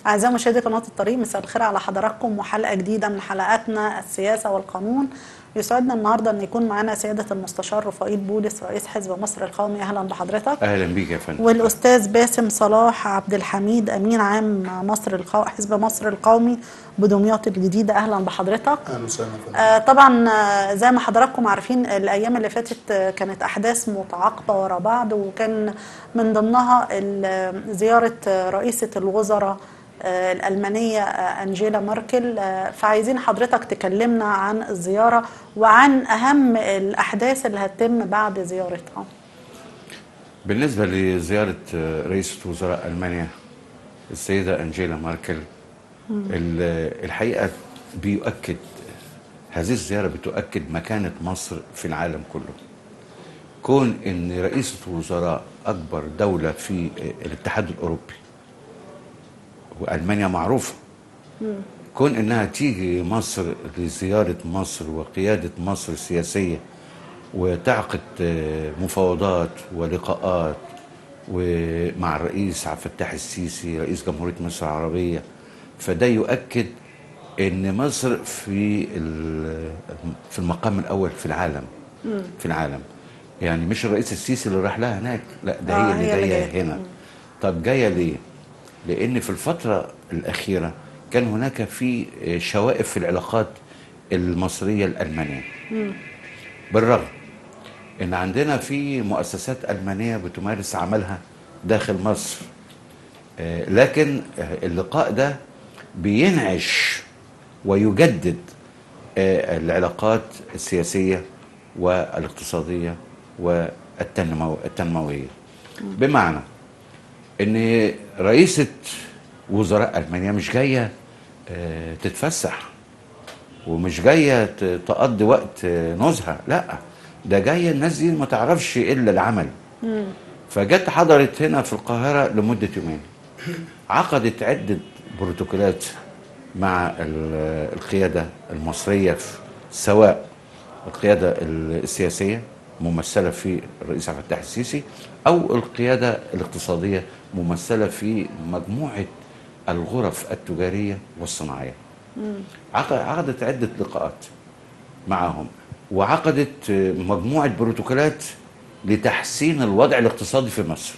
أعزائي مشاهدي قناة الطريق مساء الخير على حضراتكم وحلقة جديدة من حلقاتنا السياسة والقانون يسعدنا النهاردة أن يكون معنا سيادة المستشار رفائيل بولس رئيس حزب مصر القومي أهلا بحضرتك اهلا بيك يا فندم والأستاذ باسم صلاح عبد الحميد أمين عام مصر القو... حزب مصر القومي بدمياط الجديدة أهلا بحضرتك اهلا وسهلا فندم. آه طبعا آه، زي ما حضراتكم عارفين الايام اللي فاتت آه، كانت احداث متعاقبه ورا بعض وكان من ضمنها ال- زياره آه، رئيسه الوزراء آه، الالمانيه آه، انجيلا ماركل آه، فعايزين حضرتك تكلمنا عن الزياره وعن اهم الاحداث اللي هتتم بعد زيارتها بالنسبه لزياره رئيسه وزراء المانيا السيده انجيلا ماركل ال- الحقيقه بيؤكد هذه الزياره بتؤكد مكانه مصر في العالم كله كون ان رئيسه وزراء اكبر دوله في الاتحاد الاوروبي والمانيا معروفه كون انها تيجي مصر لزياره مصر وقياده مصر السياسيه وتعقد آه، مفاوضات ولقاءات ومع الرئيس عبد الفتاح السيسي رئيس جمهوريه مصر العربيه فده يؤكد ان مصر في ال- في المقام الاول في العالم في العالم يعني مش الرئيس السيسي اللي راح لها هناك لا ده آه، هي اللي هي اللي جايه جاية. هنا طب جايه ليه؟ لان في الفتره الاخيره كان هناك في آه، شوائب في العلاقات المصريه الالمانيه بالرغم ان عندنا في مؤسسات المانيه بتمارس عملها داخل مصر آه، لكن آه، اللقاء ده بينعش ويجدد آه، العلاقات السياسيه والاقتصاديه والتنمو- التنمويه بمعنى ان رئيسه وزراء المانيا مش جايه آه، تتفسح ومش جايه ت- تقضي وقت آه، نزهه لا ده جايه الناس دي ما تعرفش الا العمل فجت حضرت هنا في القاهره لمده يومين عقدت عده بروتوكولات مع ال- القياده المصريه في- سواء القياده السياسيه ممثله في الرئيس عبد الفتاح السيسي او القياده الاقتصاديه ممثله في مجموعه الغرف التجاريه والصناعيه عق- عقدت عده لقاءات معهم وعقدت مجموعه بروتوكولات لتحسين الوضع الاقتصادي في مصر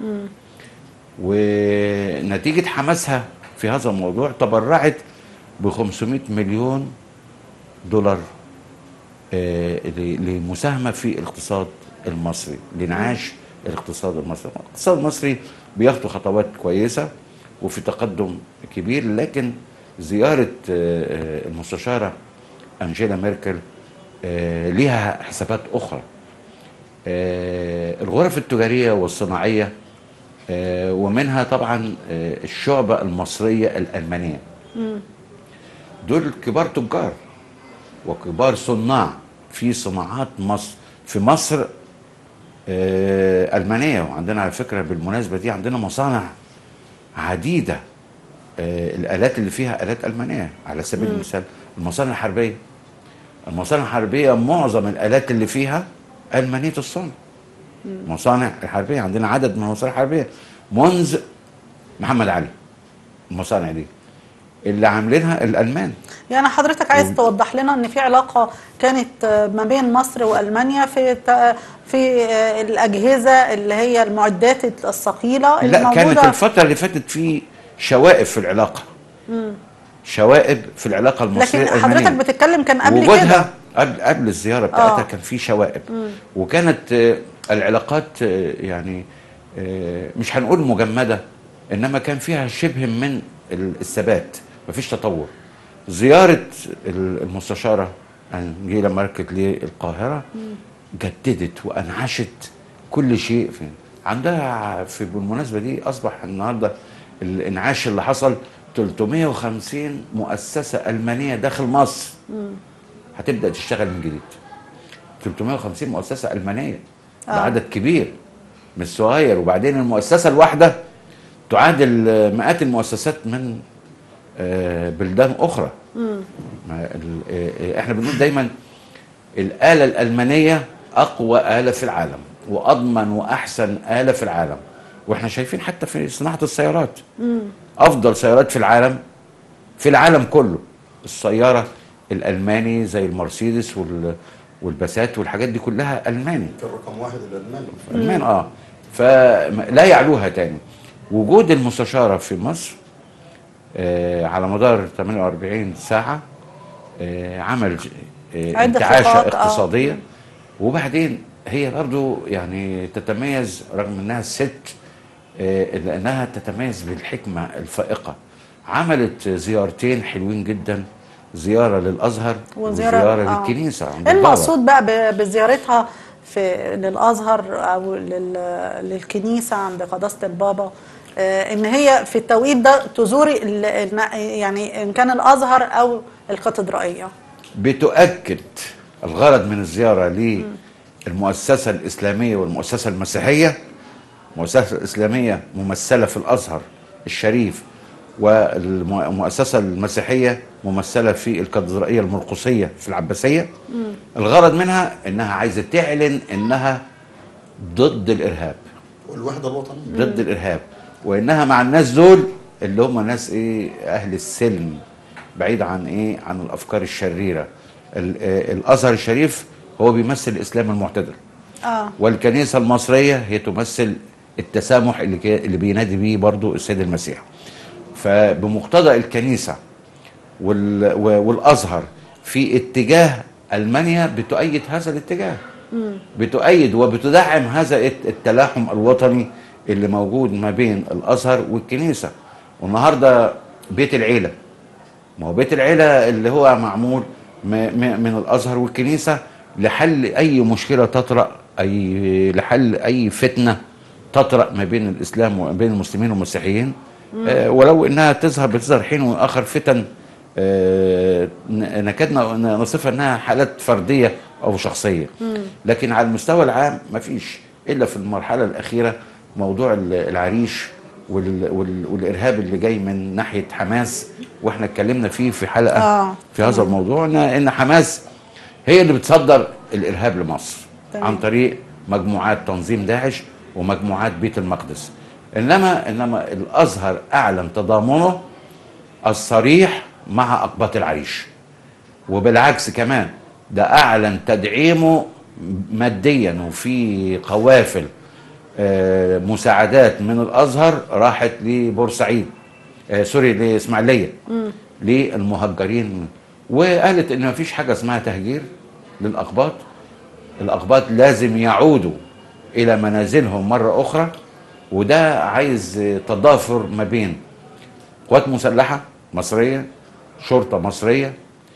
ونتيجه حماسها في هذا الموضوع تبرعت ب 500 مليون دولار آه، ل- لمساهمه في الاقتصاد المصري لانعاش الاقتصاد المصري الاقتصاد المصري بيخطو خطوات كويسه وفي تقدم كبير لكن زياره آه، آه، المستشاره انجيلا ميركل آه، ليها حسابات اخرى آه، الغرف التجاريه والصناعيه آه، ومنها طبعا آه، الشعبه المصريه الالمانيه دول كبار تجار وكبار صناع في صناعات مصر في مصر آه، ألمانية وعندنا على فكرة بالمناسبة دي عندنا مصانع عديدة آه، الآلات اللي فيها آلات ألمانية على سبيل المثال المصانع الحربية المصانع الحربية معظم الآلات اللي فيها ألمانية الصنع مصانع الحربية عندنا عدد من المصانع الحربية منذ محمد علي المصانع دي اللي عاملينها الألمان يعني حضرتك عايز توضح لنا ان في علاقه كانت آه، ما بين مصر والمانيا في ت- في آه، الاجهزه اللي هي المعدات الثقيله اللي لا كانت موجوده الفترة اللي فاتت في شوائب في العلاقة شوائب في العلاقة المصرية لكن الألمانية حضرتك بتتكلم كان قبل كده وجودها قبل قبل الزيارة بتاعتها آه. كان في شوائب وكانت آه، العلاقات آه، يعني آه، مش هنقول مجمدة إنما كان فيها شبه من ال- الثبات مفيش تطور زيارة ال- المستشارة أنجيلا ماركت للقاهرة جددت وأنعشت كل شيء في عندها في بالمناسبة دي أصبح النهاردة الإنعاش اللي حصل 350 مؤسسة ألمانية داخل مصر هتبدأ تشتغل من جديد 350 مؤسسة ألمانية ده آه. عدد كبير مش صغير وبعدين المؤسسة الواحدة تعادل آه، مئات المؤسسات من آه، بلدان أخرى ما ال- آه، آه، احنا بنقول دايما الآلة الألمانية أقوى آلة في العالم وأضمن وأحسن آلة في العالم واحنا شايفين حتى في صناعه السيارات افضل سيارات في العالم في العالم كله السياره الالماني زي المرسيدس وال والباسات والحاجات دي كلها الماني كان رقم واحد الالماني المان اه فلا يعلوها تاني وجود المستشاره في مصر آه على مدار 48 ساعه آه عمل آه عدة انتعاشه خطوات، آه. اقتصاديه وبعدين هي برضو يعني تتميز رغم انها ست آه لانها تتميز بالحكمه الفائقه عملت زيارتين حلوين جدا زياره للازهر وزيارة وزياره آه. للكنيسه عند ايه البابا. المقصود بقى ب- بزيارتها في للازهر او لل للكنيسه عند قداسه البابا آه، ان هي في التوقيت ده تزوري ال- الن- يعني ان كان الازهر او الكاتدرائيه بتؤكد الغرض من الزيارة للمؤسسة الإسلامية والمؤسسة المسيحية المؤسسة الإسلامية ممثلة في الأزهر الشريف والمؤسسة المسيحية ممثلة في الكاتدرائية المرقسية في العباسية الغرض منها إنها عايزة تعلن إنها ضد الإرهاب والوحده الوطنيه ضد الارهاب وانها مع الناس دول اللي هم ناس ايه اهل السلم بعيد عن ايه عن الافكار الشريره ال- آه، الازهر الشريف هو بيمثل الاسلام المعتدل اه والكنيسه المصريه هي تمثل التسامح اللي كا- اللي بينادي بيه برضو السيد المسيح فبمقتضى الكنيسه وال- و- والازهر في اتجاه المانيا بتؤيد هذا الاتجاه بتؤيد وبتدعم هذا الت- التلاحم الوطني اللي موجود ما بين الازهر والكنيسه والنهارده بيت العيله ما هو بيت العيله اللي هو معمول م- م- من الازهر والكنيسه لحل اي مشكله تطرا اي لحل اي فتنه تطرا ما بين الاسلام وما بين المسلمين والمسيحيين آه ولو انها تظهر بتظهر حين واخر فتن آه ن- نكاد ن- نصفها انها حالات فرديه او شخصيه لكن على المستوى العام ما فيش الا في المرحله الاخيره موضوع ال- العريش وال وال والارهاب اللي جاي من ناحيه حماس واحنا اتكلمنا فيه في حلقه آه، في هذا الموضوع ان ان حماس هي اللي بتصدر الارهاب لمصر تمام. عن طريق مجموعات تنظيم داعش ومجموعات بيت المقدس انما انما الازهر اعلن تضامنه الصريح مع اقباط العريش وبالعكس كمان ده اعلن تدعيمه ماديا وفي قوافل آه، مساعدات من الازهر راحت لبورسعيد آه، سوري لاسماعيليه للمهجرين وقالت ان مفيش حاجه اسمها تهجير للاقباط الاقباط لازم يعودوا الى منازلهم مره اخرى وده عايز آه، تضافر ما بين قوات مسلحه مصريه شرطه مصريه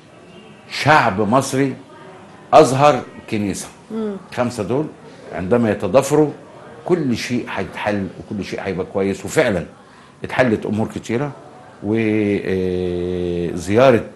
شعب مصري ازهر كنيسه خمسه دول عندما يتضافروا كل شيء هيتحل وكل شيء هيبقى كويس وفعلا اتحلت امور كتيره وزياره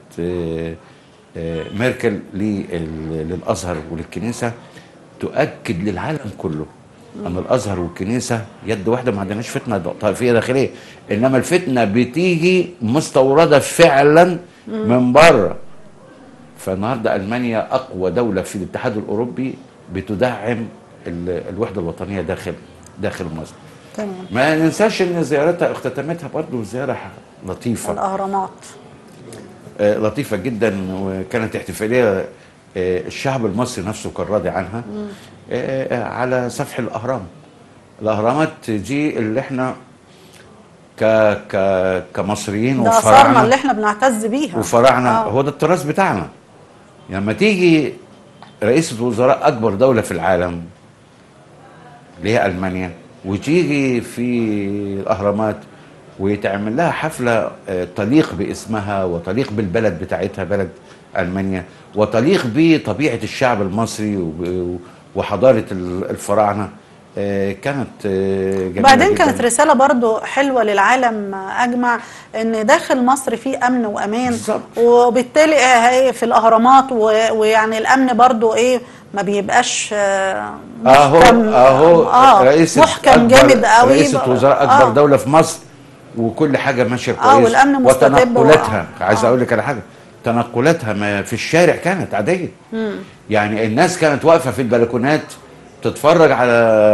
ميركل لل- للازهر وللكنيسه تؤكد للعالم كله ان الازهر والكنيسه يد واحده ما عندناش فتنه طائفيه داخليه انما الفتنه بتيجي مستورده فعلا من بره فالنهارده المانيا اقوى دوله في الاتحاد الاوروبي بتدعم ال- الوحده الوطنيه داخل داخل مصر تمام ما ننساش ان زيارتها اختتمتها برضو زياره ح- لطيفه الاهرامات آه، لطيفه جدا وكانت احتفاليه آه، الشعب المصري نفسه كان راضي عنها آه، آه، على سفح الاهرام الاهرامات دي اللي احنا ك ك كمصريين ده اثارنا وفراعنه اللي احنا بنعتز بيها وفراعنه آه. هو ده التراث بتاعنا لما تيجي رئيسة وزراء أكبر دولة في العالم اللي هي ألمانيا وتيجي في الأهرامات ويتعمل لها حفلة آه، تليق باسمها وتليق بالبلد بتاعتها بلد ألمانيا وتليق بطبيعة الشعب المصري وب- وحضارة ال- الفراعنة آه، كانت آه، جميلة بعدين جداً. كانت رسالة برضو حلوة للعالم أجمع إن داخل مصر في أمن وأمان بالظبط. وبالتالي هي في الأهرامات و- ويعني الأمن برضو إيه ما بيبقاش آه، اهو محكم اهو آه رئيسة محكم أكبر جامد قوي رئيسة وزراء اكبر آه. دولة في مصر وكل حاجة ماشية كويس آه، والأمن مستتب وتنقلاتها و- عايز آه. اقول لك على حاجة تنقلاتها ما في الشارع كانت عادية يعني الناس كانت واقفة في البلكونات تتفرج على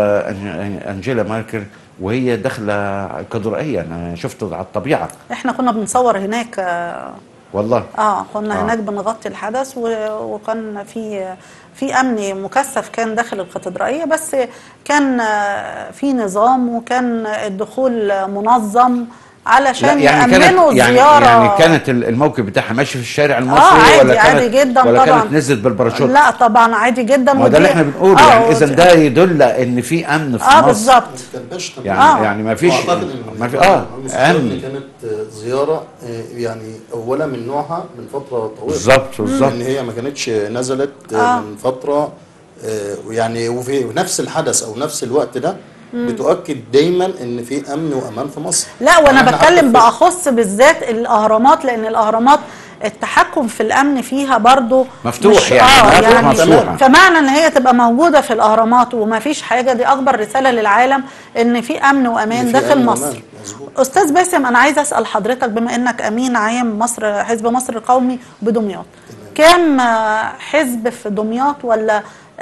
أن- انجيلا ماركل وهي داخله كدرائيه انا شفته على الطبيعه احنا كنا بنصور هناك آه، والله اه كنا آه. آه. هناك بنغطي الحدث و- وكان في في امن مكثف كان داخل الكاتدرائيه بس كان آه، في نظام وكان الدخول منظم علشان يامنوا يعني الزياره يعني كانت الموكب بتاعها ماشي في الشارع المصري اه عادي ولا كانت عادي جدا ولا طبعا كانت نزلت بالباراشوت لا طبعا عادي جدا ما هو ده اللي احنا بنقوله آه، يعني اذا ودي- ده يدل ان في امن في اه مصر بالظبط ما كانش تمام. يعني آه. يعني ما فيش واعتقد ان ما في اه المستشار إن امن كانت زياره آه، يعني اولا من نوعها من فتره طويله بالظبط بالظبط ان هي ما كانتش نزلت آه. آه. من فتره آه، يعني وفي نفس الحدث او نفس الوقت ده بتؤكد دايما ان في امن وامان في مصر لا وانا يعني إحنا حتى بتكلم في- باخص بالذات الاهرامات لان الاهرامات التحكم في الامن فيها برضو مفتوح مش- يعني، اه مفتوح يعني مفتوحة. فمعنى ان هي تبقى موجوده في الاهرامات وما فيش حاجه دي اكبر رساله للعالم ان في امن وامان إن في داخل أمن مصر وأمان، مظبوط. استاذ باسم انا عايزه اسال حضرتك بما انك امين عام مصر حزب مصر القومي بدمياط كام آه، حزب في دمياط ولا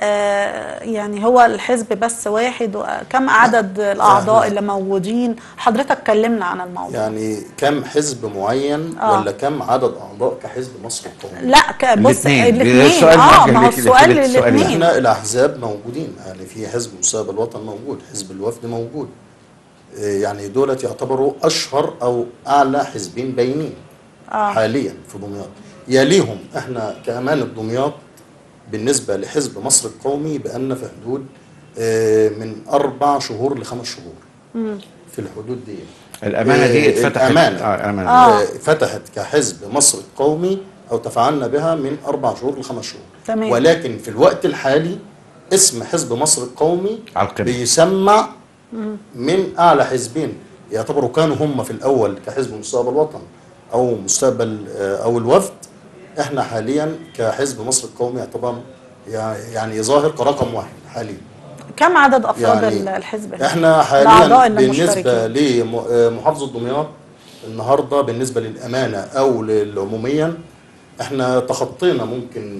آه، يعني هو الحزب بس واحد و- كم عدد الاعضاء لا. اللي موجودين حضرتك كلمنا عن الموضوع يعني كم حزب معين آه. ولا كم عدد اعضاء كحزب مصر القومي لا ك- بص الاتنين. الاثنين السؤال اه معاك ما هو اللي- السؤال اللي- السؤال للاثنين احنا الاحزاب موجودين يعني في حزب مستقبل الوطن موجود حزب الوفد موجود إيه يعني دولت يعتبروا اشهر او اعلى حزبين باينين آه. حاليا في دمياط يليهم احنا كامانه دمياط بالنسبه لحزب مصر القومي بان في حدود آه، من اربع شهور لخمس شهور في الحدود دي الامانه دي آه، اتفتحت الأمانة. اه الامانه آه. آه، فتحت كحزب مصر القومي او تفاعلنا بها من اربع شهور لخمس شهور تمام. ولكن في الوقت الحالي اسم حزب مصر القومي على القمة. بيسمع من اعلى حزبين يعتبروا كانوا هم في الاول كحزب مستقبل الوطن او مستقبل آه، او الوفد احنا حاليا كحزب مصر القومي يعتبر يع- يعني ظاهر كرقم واحد حاليا كم عدد افراد يعني الحزب هنا؟ احنا حاليا الأعضاء اللي بالنسبه مشتركين. لمحافظه دمياط النهارده بالنسبه للامانه او للعموميا احنا تخطينا ممكن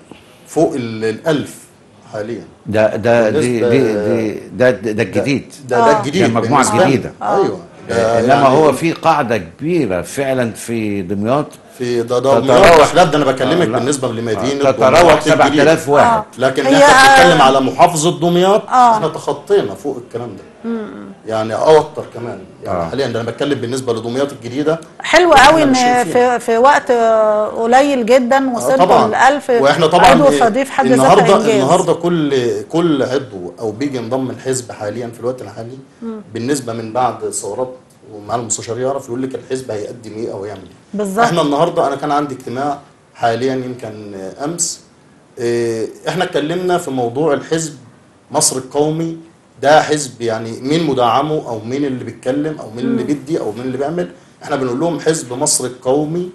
فوق ال- الألف حاليا ده ده دي بالنسبة- دي دي ده ده ده الجديد ده ده آه. الجديد ده مجموعة بالنسبة لنا. جديدة. ايوه ده انما يعني هو في قاعده كبيره فعلا في دمياط في ده ده تتراوح- دمياط لا ده انا بكلمك آه، لا. بالنسبه لمدينه تتراوح دمياط 7000 الجديدة. واحد لكن هي- احنا بنتكلم على محافظه دمياط آه. احنا تخطينا فوق الكلام ده يعني او اكتر كمان يعني آه. حاليا ده انا بتكلم بالنسبه لدمياط الجديده حلو إحنا قوي ان ماشيين فيها. في في وقت آه، قليل جدا آه، وصلتوا ل 1000 واحنا طبعا عضو إيه، فدي في حد ذاتها النهارده انجاز النهارده كل كل عضو او بيجي ينضم الحزب حاليا في الوقت الحالي بالنسبه من بعد الثورات ومع المستشار يعرف يقول لك الحزب هيقدم ايه او يعمل ايه بالظبط. احنا النهارده انا كان عندي اجتماع حاليا يمكن آه، امس آه، احنا اتكلمنا في موضوع الحزب مصر القومي ده حزب يعني مين مدعمه او مين اللي بيتكلم او مين اللي بيدي او مين اللي بيعمل احنا بنقول لهم حزب مصر القومي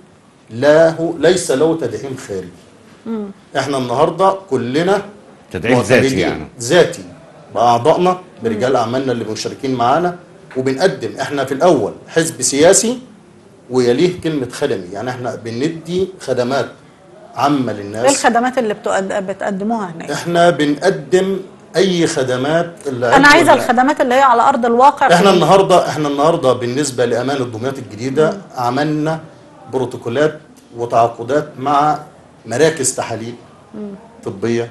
له ليس له تدعيم خارجي احنا النهارده كلنا تدعيم ذاتي معتمدين يعني ذاتي باعضائنا برجال اعمالنا اللي مشتركين معانا وبنقدم احنا في الاول حزب سياسي ويليه كلمه خدمي يعني احنا بندي خدمات عامه ايه للناس الخدمات اللي بتقد- بتقدموها هناك احنا بنقدم اي خدمات اللي انا عايزه عندنا. الخدمات اللي هي على ارض الواقع احنا في- النهارده احنا النهارده بالنسبه لامانه دمياط الجديده عملنا بروتوكولات وتعاقدات مع مراكز تحاليل طبيه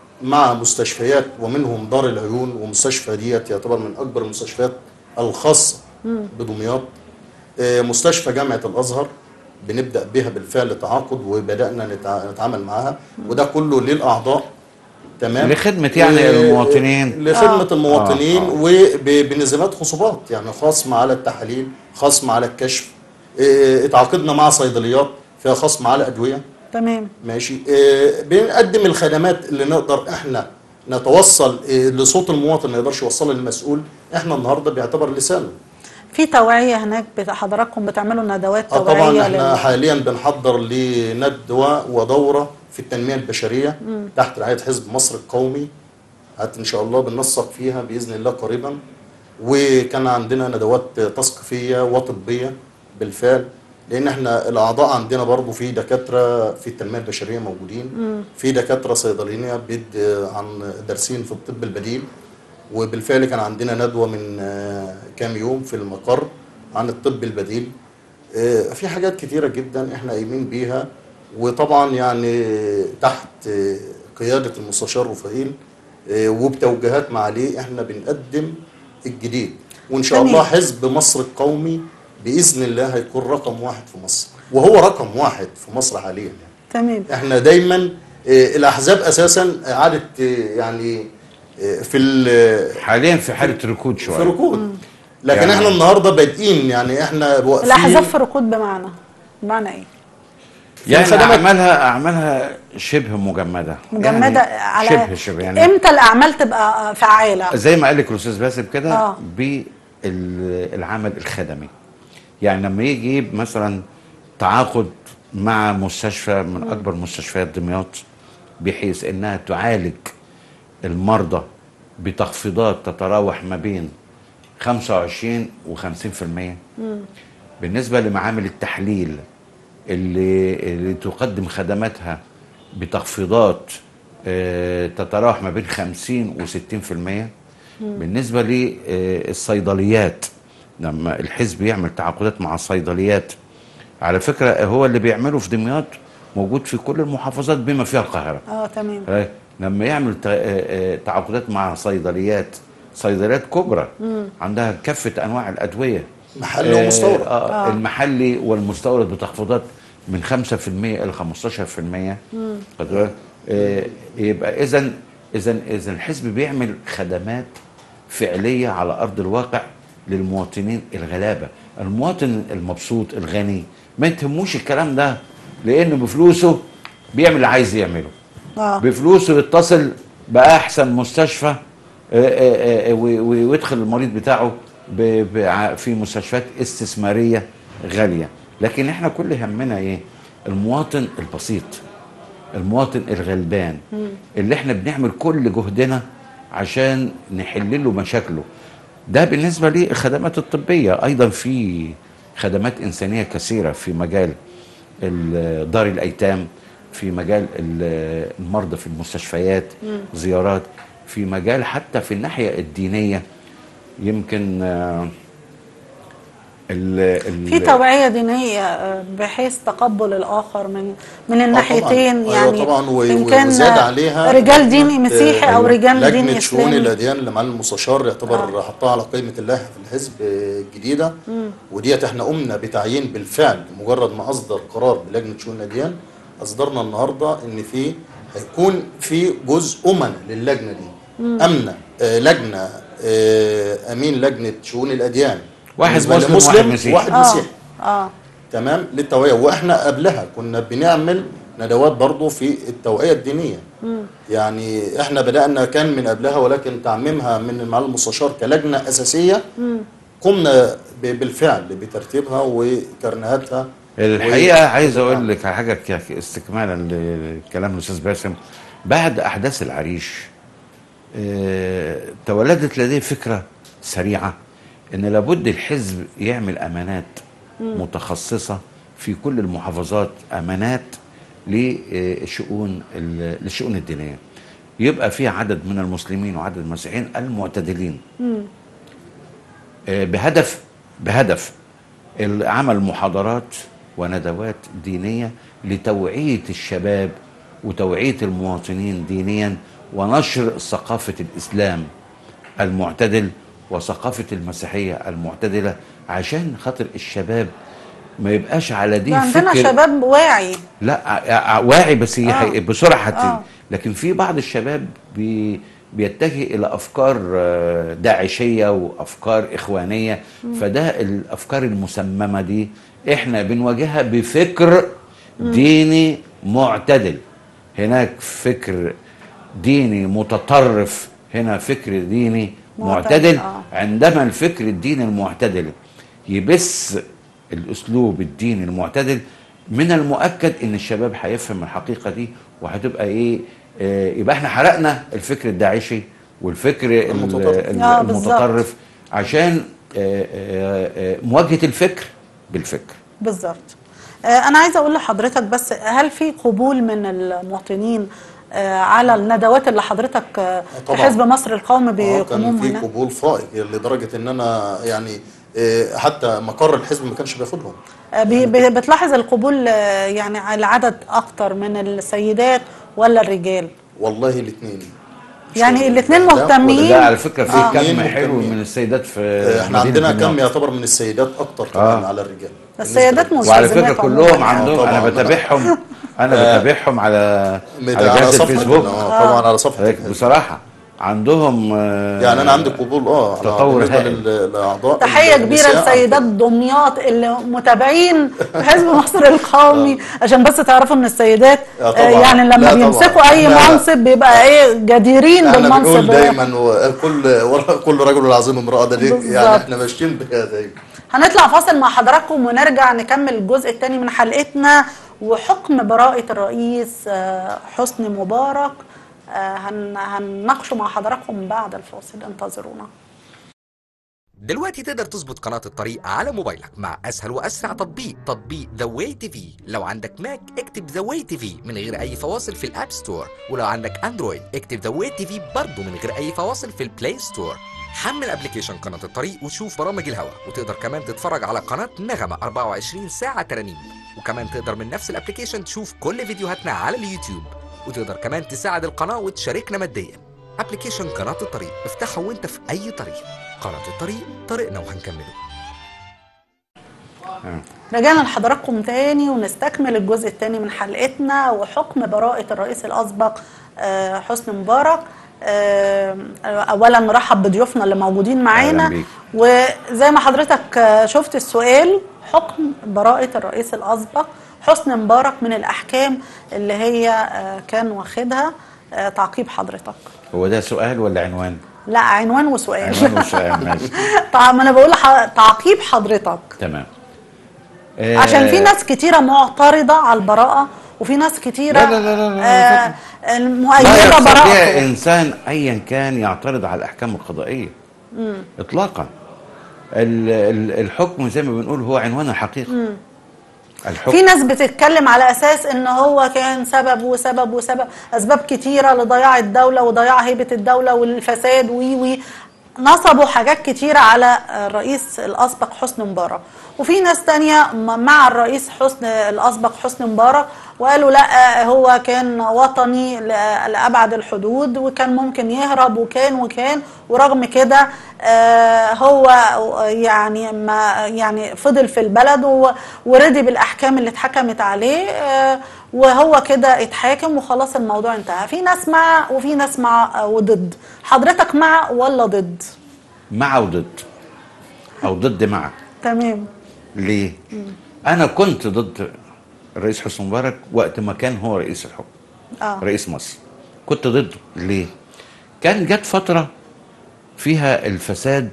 مع مستشفيات ومنهم دار العيون ومستشفى ديت يعتبر من اكبر المستشفيات الخاصه بدمياط آه، مستشفى جامعه الازهر بنبدا بها بالفعل تعاقد وبدانا نتع- نتعامل معاها وده كله للاعضاء تمام لخدمة يعني آه، المواطنين. لخدمه آه. المواطنين آه. وبنزيمات خصوبات يعني خصم على التحاليل خصم على الكشف آه، اتعاقدنا مع صيدليات فيها خصم على ادويه تمام ماشي آه، بنقدم الخدمات اللي نقدر احنا نتوصل آه، لصوت المواطن ما يقدرش يوصلها للمسؤول احنا النهارده بيعتبر لسانه في توعيه هناك بت- حضراتكم بتعملوا ندوات اه توعيه طبعا احنا لل- حاليا بنحضر لندوه ودوره في التنميه البشريه تحت رعايه حزب مصر القومي هت ان شاء الله بننسق فيها باذن الله قريبا وكان عندنا ندوات تثقيفيه وطبيه بالفعل لان احنا الاعضاء عندنا برضو في دكاتره في التنميه البشريه موجودين في دكاتره صيدليين بيد عن دارسين في الطب البديل وبالفعل كان عندنا ندوه من آه، كام يوم في المقر عن الطب البديل آه، في حاجات كتيره جدا احنا قايمين بيها وطبعا يعني تحت آه، قياده المستشار رفائيل آه، وبتوجيهات معاليه احنا بنقدم الجديد وان شاء جميل. الله حزب مصر القومي باذن الله هيكون رقم واحد في مصر وهو رقم واحد في مصر حاليا يعني. تمام احنا دايما آه، الاحزاب اساسا عادت آه، يعني آه، في ال- حاليا في حاله ركود شويه في ركود لكن يعني- احنا النهارده بادئين يعني احنا واقفين الاحزاب في ركود بمعنى بمعنى ايه يعني الخدمات. اعمالها اعمالها شبه مجمده مجمده يعني على شبه شبه يعني امتى الاعمال تبقى فعاله زي ما قال لك الاستاذ باسم كده آه. بالعمل الخدمي يعني لما يجي يجيب مثلا تعاقد مع مستشفى من اكبر مستشفيات دمياط بحيث انها تعالج المرضى بتخفيضات تتراوح ما بين 25 و 50% بالنسبه لمعامل التحليل اللي اللي تقدم خدماتها بتخفيضات آه، تتراوح ما بين 50 و 60% بالنسبه للصيدليات لما الحزب يعمل تعاقدات مع الصيدليات على فكره هو اللي بيعمله في دمياط موجود في كل المحافظات بما فيها القاهره اه تمام آه، لما يعمل تع- آه، آه، تعاقدات مع صيدليات صيدليات كبرى عندها كافه انواع الادويه محلي ومستورد. آه آه المحلي والمستورد بتخفيضات من 5% الى 15% خد بالك؟ آه يبقى اذا اذا اذا الحزب بيعمل خدمات فعليه على ارض الواقع للمواطنين الغلابه المواطن المبسوط الغني ما يتهموش الكلام ده لانه بفلوسه بيعمل اللي عايز يعمله اه بفلوسه يتصل باحسن مستشفى آه، آه، آه، و- و- ويدخل المريض بتاعه ب- ب- في مستشفيات استثماريه غاليه لكن احنا كل همنا ايه المواطن البسيط المواطن الغلبان اللي احنا بنعمل كل جهدنا عشان نحل له مشاكله ده بالنسبه للخدمات الطبيه ايضا في خدمات انسانيه كثيره في مجال ال- دار الايتام في مجال ال- المرضى في المستشفيات زيارات في مجال حتى في الناحيه الدينيه يمكن آه، ال- ال- في توعيه دينيه آه، بحيث تقبل الاخر من من آه الناحيتين طبعاً. يعني أيوة طبعا و- إن و- كان وزاد عليها رجال ديني لجنة، مسيحي او آه، رجال ديني لجنه شؤون اسلامي الاديان اللي معالي المستشار يعتبر حطها على قائمه اللائحه في الحزب آه، الجديده وديت احنا قمنا بتعيين بالفعل مجرد ما اصدر قرار بلجنه شؤون الاديان اصدرنا النهارده ان في هيكون في جزء امن للجنه دي امنه آه، لجنه آه، امين لجنه شؤون الاديان واحد بالنسبة مسلم لمسلم وواحد مسيحي. وواحد اه مسيحي اه تمام للتوعيه واحنا قبلها كنا بنعمل ندوات برضو في التوعيه الدينيه يعني احنا بدانا كان من قبلها ولكن تعميمها من المعالي المستشار كلجنه اساسيه قمنا ب- بالفعل بترتيبها وكرنيهاتها الحقيقه عايز اقول لك على حاجه ك- استكمالا لكلام الاستاذ باسم بعد احداث العريش آه، تولدت لديه فكره سريعه ان لابد الحزب يعمل امانات متخصصه في كل المحافظات امانات لشؤون ال- للشؤون الدينيه يبقى في عدد من المسلمين وعدد المسيحيين المعتدلين آه، بهدف بهدف عمل محاضرات وندوات دينيه لتوعيه الشباب وتوعيه المواطنين دينيا ونشر ثقافه الاسلام المعتدل وثقافه المسيحيه المعتدله عشان خاطر الشباب ما يبقاش على دين ده عندنا فكر شباب واعي لا ع- ع- واعي بس هي آه. حي- بسرعه هتيجي آه. لكن في بعض الشباب بي بيتجه الى افكار آه، داعشيه وافكار اخوانيه فده الافكار المسممه دي احنا بنواجهها بفكر ديني معتدل هناك فكر ديني متطرف هنا فكر ديني معتدل، معتدل آه. عندما الفكر الديني المعتدل يبث الاسلوب الديني المعتدل من المؤكد ان الشباب هيفهم الحقيقه دي وهتبقى ايه آه، يبقى احنا حرقنا الفكر الداعشي والفكر ال- المتطرف. ال- آه، بالظبط. المتطرف عشان آه، آه، آه، مواجهه الفكر بالفكر بالظبط آه، انا عايزه اقول لحضرتك بس هل في قبول من المواطنين آه، على الندوات اللي حضرتك آه، في طبعاً. حزب مصر القومي اه بيقومون كان في هنا قبول فائق لدرجه ان انا يعني آه، حتى مقر الحزب ما كانش بياخدهم آه، بي- بي- بتلاحظ القبول آه، يعني على العدد اكتر من السيدات ولا الرجال والله الاثنين يعني الاتنين مهتمين. لا على فكره في آه. كم اتنين حلو مهتمين. من السيدات في احنا مدينة عندنا كم دمياط. يعتبر من السيدات اكتر كمان آه. على الرجال السيدات بالنسبة وعلى ملتزمات فكره عموماً كلهم يعني. عندهم انا طبعاً. بتابعهم انا بتابعهم على لل- على جهاز صفحة الفيسبوك اه طبعا على صفحه هيك الحزب. بصراحه عندهم آه، يعني انا عندي قبول اه على- تطور بالنسبه هائل. لل- لاعضاء تحية كبيرة النساء لسيدات دمياط اللي متابعين في حزب مصر القومي عشان بس تعرفوا ان السيدات آه طبعاً. آه، يعني لا لما طبعاً. بيمسكوا اي إحنا- منصب بيبقى ايه جديرين احنا بنقول بالمنصب ده. دايما وكل وراء كل رجل عظيم امراه ده ليه؟ بالظبط. يعني احنا ماشيين بكده دايما هنطلع فاصل مع حضراتكم ونرجع نكمل الجزء الثاني من حلقتنا وحكم براءة الرئيس آه، حسني مبارك آه، هن- هنناقشه مع حضراتكم بعد الفاصل انتظرونا دلوقتي تقدر تظبط قناة الطريق على موبايلك مع أسهل وأسرع تطبيق تطبيق ذا واي تي في لو عندك ماك اكتب ذا واي تي في من غير أي فواصل في الأب ستور ولو عندك أندرويد اكتب ذا واي تي في برضه من غير أي فواصل في البلاي ستور حمل ابلكيشن قناة الطريق وشوف برامج الهوا وتقدر كمان تتفرج على قناة نغمة 24 ساعة ترانيم وكمان تقدر من نفس الابلكيشن تشوف كل فيديوهاتنا على اليوتيوب وتقدر كمان تساعد القناة وتشاركنا ماديا ابلكيشن قناة الطريق افتحه وانت في اي طريق قناة الطريق طريقنا وهنكمله رجعنا لحضراتكم تاني ونستكمل الجزء الثاني من حلقتنا وحكم براءة الرئيس الأسبق آه، حسني مبارك آه، أولا نرحب بضيوفنا اللي موجودين معانا أهلاً بيك. وزي ما حضرتك آه، شفت السؤال حكم براءة الرئيس الأسبق حسني مبارك من الأحكام اللي هي آه، كان واخدها آه، تعقيب حضرتك هو ده سؤال ولا عنوان؟ لا عنوان وسؤال عنوان وسؤال ماشي طبعا ما انا بقول ح- تعقيب حضرتك تمام عشان في آه، ناس كتيرة معترضة على البراءة وفي ناس كتيرة لا- لا- لا- لا- لا، آه لا المؤيدة يستطيع براءته انسان ايا كان يعترض على الاحكام القضائيه اطلاقا ال- ال- الحكم زي ما بنقول هو عنوان الحقيقه الحكم في ناس بتتكلم على اساس ان هو كان سبب وسبب وسبب اسباب كتيرة لضياع الدولة وضياع هيبة الدولة والفساد وي وي نصبوا حاجات كتيرة على الرئيس الأسبق حسني مبارك وفي ناس تانية م- مع الرئيس حسني الأسبق حسني مبارك وقالوا لا هو كان وطني ل- لأبعد الحدود وكان ممكن يهرب وكان وكان ورغم كده آه، هو يعني ما يعني فضل في البلد و- ورضي بالأحكام اللي اتحكمت عليه آه، وهو كده اتحاكم وخلاص الموضوع انتهى في ناس مع وفي ناس مع وضد حضرتك مع ولا ضد مع وضد او ضد مع تمام ليه؟ انا كنت ضد الرئيس حسني مبارك وقت ما كان هو رئيس الحكم اه رئيس مصر كنت ضده ليه؟ كان جت فترة فيها الفساد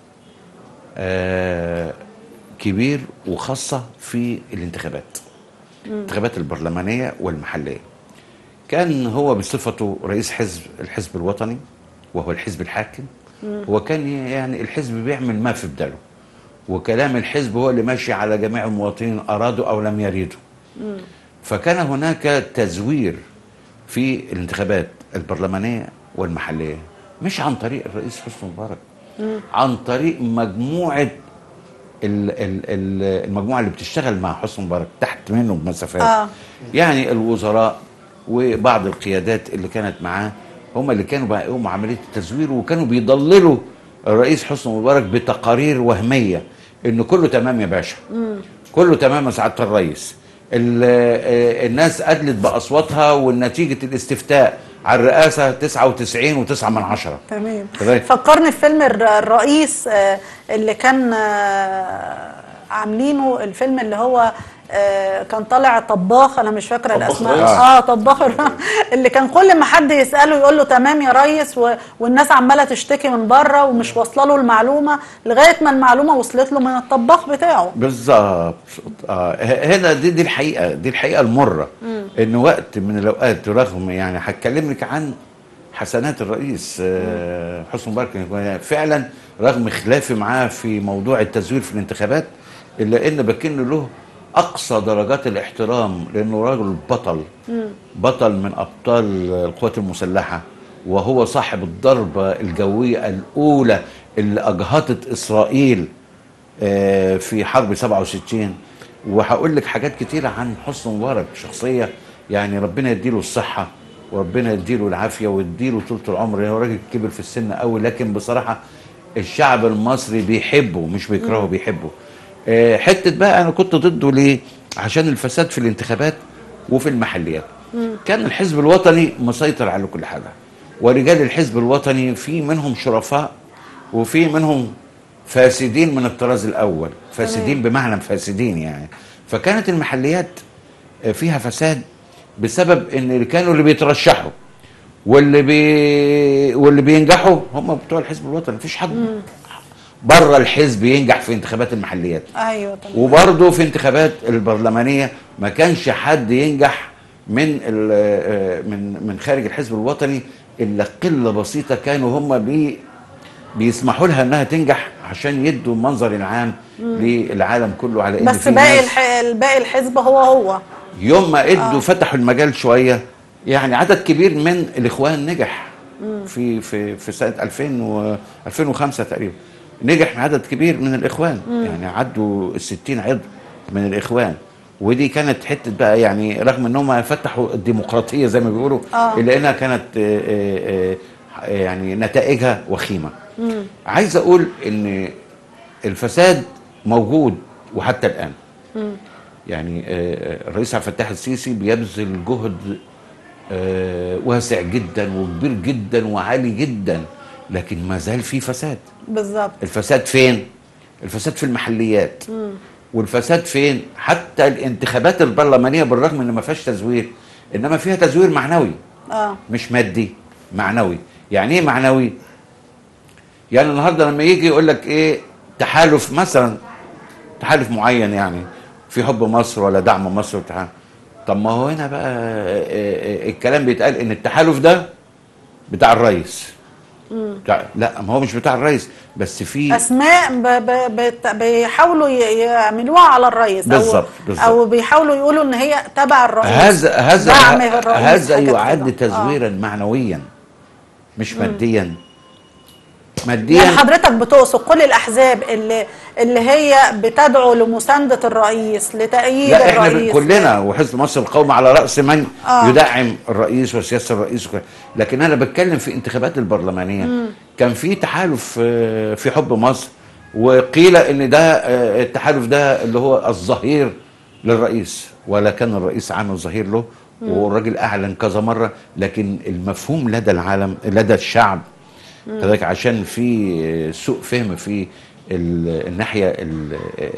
آه كبير وخاصة في الانتخابات الانتخابات البرلمانية والمحلية كان هو بصفته رئيس حزب الحزب الوطني وهو الحزب الحاكم هو كان يعني الحزب بيعمل ما في بداله وكلام الحزب هو اللي ماشي على جميع المواطنين أرادوا أو لم يريدوا فكان هناك تزوير في الانتخابات البرلمانية والمحلية مش عن طريق الرئيس حسني مبارك عن طريق مجموعة ال- ال- ال- المجموعة اللي بتشتغل مع حسني مبارك تحت منه بمسافات آه. يعني الوزراء وبعض القيادات اللي كانت معاه هم اللي كانوا بيقوموا عملية التزوير وكانوا بيضللوا الرئيس حسني مبارك بتقارير وهمية ان كله تمام يا باشا كله تمام يا سعادة الرئيس ال- آه، الناس أدلت بأصواتها ونتيجة الاستفتاء على الرئاسة 99 و9 من عشرة تمام كذلك. فكرني في فيلم الر- الرئيس آه، اللي كان آه، عاملينه الفيلم اللي هو آه، كان طالع طباخ انا مش فاكره طباخ الاسماء رئيس. اه طباخ الر- اللي كان كل ما حد يساله يقول له تمام يا ريس و- والناس عماله تشتكي من بره ومش واصله له المعلومه لغايه ما المعلومه وصلت له من الطباخ بتاعه بالظبط آه ه- هنا دي دي الحقيقه دي الحقيقه المره ان وقت من الاوقات رغم يعني هتكلم لك عن حسنات الرئيس آه حسني مبارك يعني فعلا رغم خلافي معاه في موضوع التزوير في الانتخابات الا ان بكن له اقصى درجات الاحترام لانه راجل بطل بطل من ابطال القوات المسلحه وهو صاحب الضربه الجويه الاولى اللي اجهضت اسرائيل آه، في حرب 67 وهقول لك حاجات كتيره عن حسني مبارك شخصيه يعني ربنا يديله الصحه وربنا يديله العافيه ويديله طولة العمر هو راجل كبر في السن قوي لكن بصراحه الشعب المصري بيحبه مش بيكرهه بيحبه آه، حته بقى انا كنت ضده ليه عشان الفساد في الانتخابات وفي المحليات كان الحزب الوطني مسيطر على كل حاجه ورجال الحزب الوطني في منهم شرفاء وفي منهم فاسدين من الطراز الاول فاسدين بمعنى فاسدين يعني فكانت المحليات فيها فساد بسبب ان اللي كانوا اللي بيترشحوا واللي بي واللي بينجحوا هم بتوع الحزب الوطني مفيش حد بره الحزب ينجح في انتخابات المحليات ايوه تمام وبرضه في انتخابات البرلمانيه ما كانش حد ينجح من ال- آه، من من خارج الحزب الوطني الا قله بسيطه كانوا هم بي بيسمحوا لها انها تنجح عشان يدوا المنظر العام للعالم كله على ان بس في باقي ناس الح... باقي الحزب هو هو يوم ما ادوا فتحوا المجال شويه يعني عدد كبير من الاخوان نجح في في في سنه 2000 و 2005 تقريبا نجح عدد كبير من الاخوان يعني عدوا ال 60 عضو من الاخوان ودي كانت حته بقى يعني رغم ان هم فتحوا الديمقراطيه زي ما بيقولوا آه. الا انها كانت آه، آه، آه، يعني نتائجها وخيمه عايز اقول ان الفساد موجود وحتى الان يعني آه، الرئيس عبد الفتاح السيسي بيبذل جهد آه، واسع جدا وكبير جدا وعالي جدا لكن ما زال في فساد بالظبط الفساد فين الفساد في المحليات والفساد فين حتى الانتخابات البرلمانيه بالرغم ان ما فيهاش تزوير انما فيها تزوير معنوي اه مش مادي معنوي يعني ايه معنوي يعني النهارده لما يجي يقول لك ايه تحالف مثلا تحالف معين يعني في حب مصر ولا دعم مصر وتحالف طب ما هو هنا بقى آه، آه، الكلام بيتقال ان التحالف ده بتاع الرئيس بتاع لا ما هو مش بتاع الرئيس بس في اسماء ب... ب... بت- بيحاولوا ي... يعملوها على الرئيس بالظبط، او بالظبط. او بيحاولوا يقولوا ان هي تبع الرئيس هذا هذا دعم الرئيس هذا حاجات يعد كده. تزويرا معنويا مش ماديا آه. ماديا يعني حضرتك بتقصد كل الاحزاب اللي اللي هي بتدعو لمسانده الرئيس لتأييد لا احنا ب- الرئيس كلنا وحزب مصر القومي على راس من آه. يدعم الرئيس وسياسه الرئيس وكده. لكن انا بتكلم في انتخابات البرلمانيه كان في تحالف آه، في حب مصر وقيل ان ده آه، التحالف ده اللي هو الظهير للرئيس ولا كان الرئيس عامل ظهير له والراجل اعلن كذا مره لكن المفهوم لدى العالم لدى الشعب كذلك عشان في سوء فهم في ال- الناحيه ال-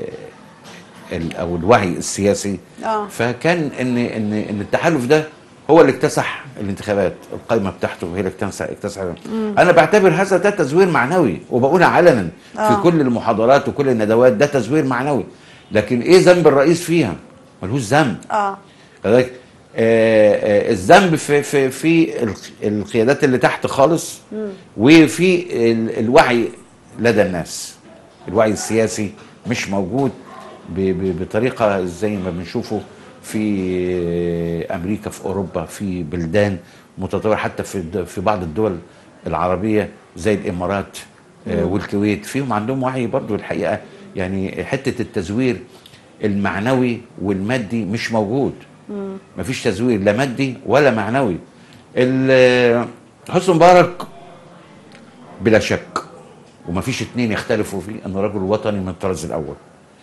ال- او الوعي السياسي آه. فكان ان ان ان التحالف ده هو اللي اكتسح الانتخابات القائمه بتاعته هي اللي اكتسح اكتسح انا بعتبر هذا ده تزوير معنوي وبقولها علنا آه. في كل المحاضرات وكل الندوات ده تزوير معنوي لكن ايه ذنب الرئيس فيها ملوش ذنب اه كذلك آه، آه، الذنب في في في الق- القيادات اللي تحت خالص وفي ال- الوعي لدى الناس الوعي السياسي مش موجود ب- ب- بطريقه زي ما بنشوفه في امريكا في اوروبا في بلدان متطوره حتى في الد- في بعض الدول العربيه زي الامارات آه، والكويت فيهم عندهم وعي برضو الحقيقه يعني حته التزوير المعنوي والمادي مش موجود مفيش تزوير لا مادي ولا معنوي ال- حسني مبارك بلا شك ومفيش اتنين يختلفوا فيه انه رجل وطني من الطراز الاول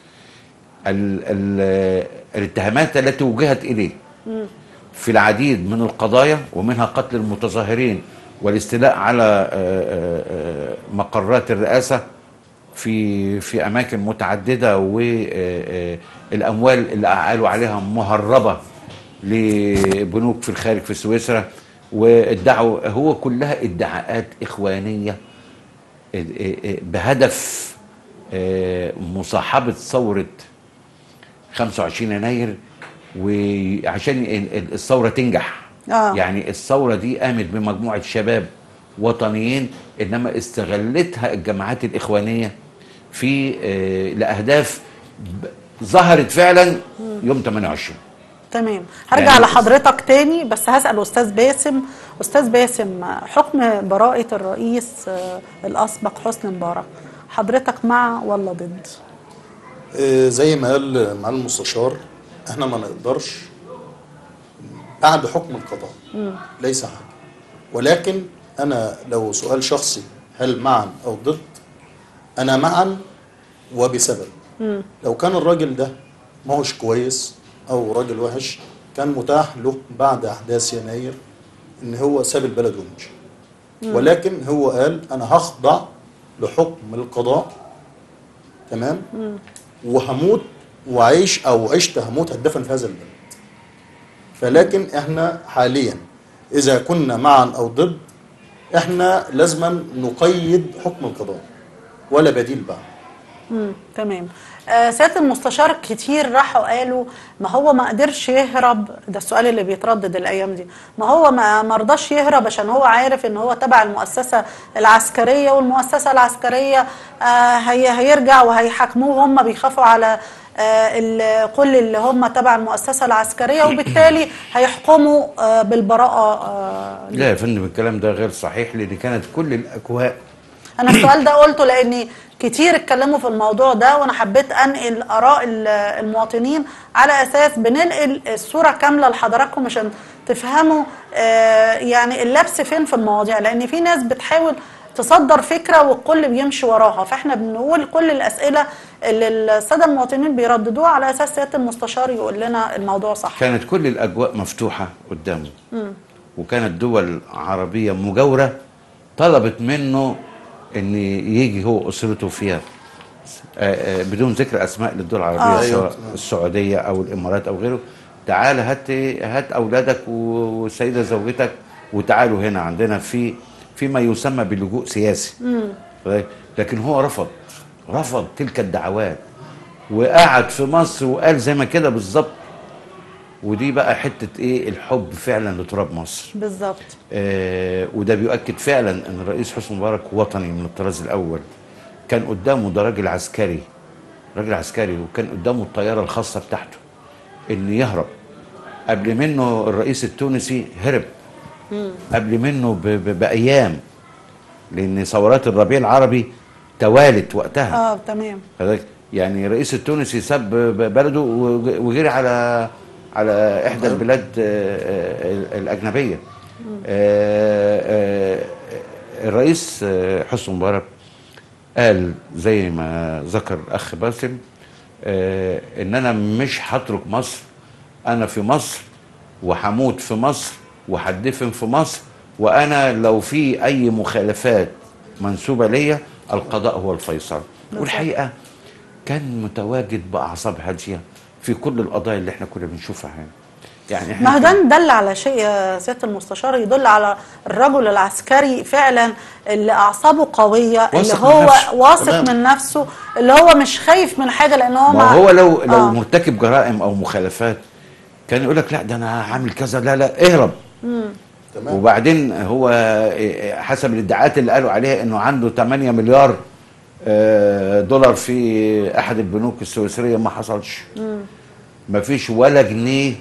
ال ال الاتهامات التي وجهت اليه في العديد من القضايا ومنها قتل المتظاهرين والاستيلاء على آه، آه، آه، مقرات الرئاسه في في اماكن متعدده والاموال اللي قالوا عليها مهربه لبنوك في الخارج في سويسرا وادعوا هو كلها ادعاءات اخوانيه بهدف آه، مصاحبه ثوره 25 يناير وعشان ال- ال- الثوره تنجح آه. يعني الثوره دي قامت بمجموعه شباب وطنيين انما استغلتها الجماعات الاخوانيه في آه، لاهداف ب- ظهرت فعلا يوم 28 تمام هرجع يعني- لحضرتك تاني بس هسأل أستاذ باسم أستاذ باسم حكم براءة الرئيس آه، الأسبق حسني مبارك حضرتك مع ولا ضد؟ آه، زي ما قال معالي المستشار احنا ما نقدرش بعد حكم القضاء ليس حاجة ولكن انا لو سؤال شخصي هل معا او ضد انا معا وبسبب لو كان الراجل ده ما هوش كويس او راجل وحش كان متاح له بعد احداث يناير ان هو ساب البلد ومشي ولكن هو قال انا هخضع لحكم القضاء تمام وهموت وعيش او عشت هموت هتدفن في هذا البلد فلكن احنا حاليا اذا كنا معا او ضد احنا لازما نقيد حكم القضاء ولا بديل بعد مم. تمام آه سياده المستشار كتير راحوا قالوا ما هو ما قدرش يهرب ده السؤال اللي بيتردد الايام دي ما هو ما ما رضاش يهرب عشان هو عارف ان هو تبع المؤسسه العسكريه والمؤسسه العسكريه آه هي هيرجع وهيحاكموه هم بيخافوا على آه ال- كل اللي هم تبع المؤسسه العسكريه وبالتالي هيحكموا آه بالبراءه آه لا يا فندم الكلام ده غير صحيح لان كانت كل الاجواء انا السؤال ده قلته لاني كتير اتكلموا في الموضوع ده وانا حبيت انقل اراء ال- المواطنين على اساس بننقل الصوره كامله لحضراتكم عشان تفهموا آه، يعني اللبس فين في المواضيع لان في ناس بتحاول تصدر فكره والكل بيمشي وراها فاحنا بنقول كل الاسئله اللي الساده المواطنين بيرددوها على اساس سياده المستشار يقول لنا الموضوع صح كانت كل الاجواء مفتوحه قدامه وكانت دول عربيه مجاوره طلبت منه ان يجي هو اسرته فيها آه، آه، بدون ذكر اسماء للدول العربيه آه. سواء أيوة. السعوديه او الامارات او غيره تعال هات هات اولادك و- والسيده زوجتك وتعالوا هنا عندنا في فيما يسمى بلجوء سياسي لكن هو رفض رفض تلك الدعوات وقعد في مصر وقال زي ما كده بالظبط ودي بقى حته ايه الحب فعلا لتراب مصر بالظبط آه وده بيؤكد فعلا ان الرئيس حسني مبارك وطني من الطراز الاول كان قدامه ده راجل عسكري راجل عسكري وكان قدامه الطياره الخاصه بتاعته ان يهرب قبل منه الرئيس التونسي هرب قبل منه ب- ب- بايام لان ثورات الربيع العربي توالت وقتها اه تمام فذلك يعني رئيس التونسي ساب ب- بلده وج- وجري على على احدى البلاد آه، آه، الاجنبيه آه، آه، الرئيس آه، حسني مبارك قال زي ما ذكر الاخ باسم آه، ان انا مش هترك مصر انا في مصر وهموت في مصر وهدفن في مصر وانا لو في اي مخالفات منسوبه ليا القضاء هو الفيصل والحقيقه كان متواجد باعصاب هاديه في كل القضايا اللي احنا كنا بنشوفها هنا يعني احنا ما هو كنا- ده دل على شيء يا سياده المستشار يدل على الرجل العسكري فعلا اللي اعصابه قويه اللي واثق من هو نفسه. واثق تمام. من نفسه اللي هو مش خايف من حاجه لان هو ما مع- هو لو لو آه. مرتكب جرائم او مخالفات كان يقول لك لا ده انا هعمل كذا لا لا اهرب تمام وبعدين هو حسب الادعاءات اللي قالوا عليها انه عنده 8 مليار آه، دولار في احد البنوك السويسريه ما حصلش ما فيش ولا جنيه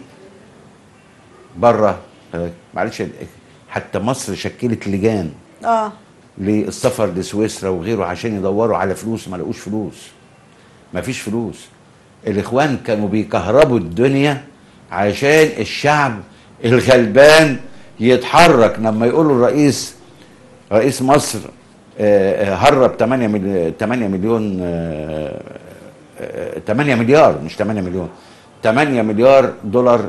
بره معلش حتى مصر شكلت لجان اه للسفر لسويسرا وغيره عشان يدوروا على فلوس ما لقوش فلوس ما فيش فلوس الاخوان كانوا بيكهربوا الدنيا عشان الشعب الغلبان يتحرك لما يقولوا الرئيس رئيس مصر آه، آه، هرب 8 مليون 8 مليون آه، آه، 8 مليار مش 8 مليون 8 مليار دولار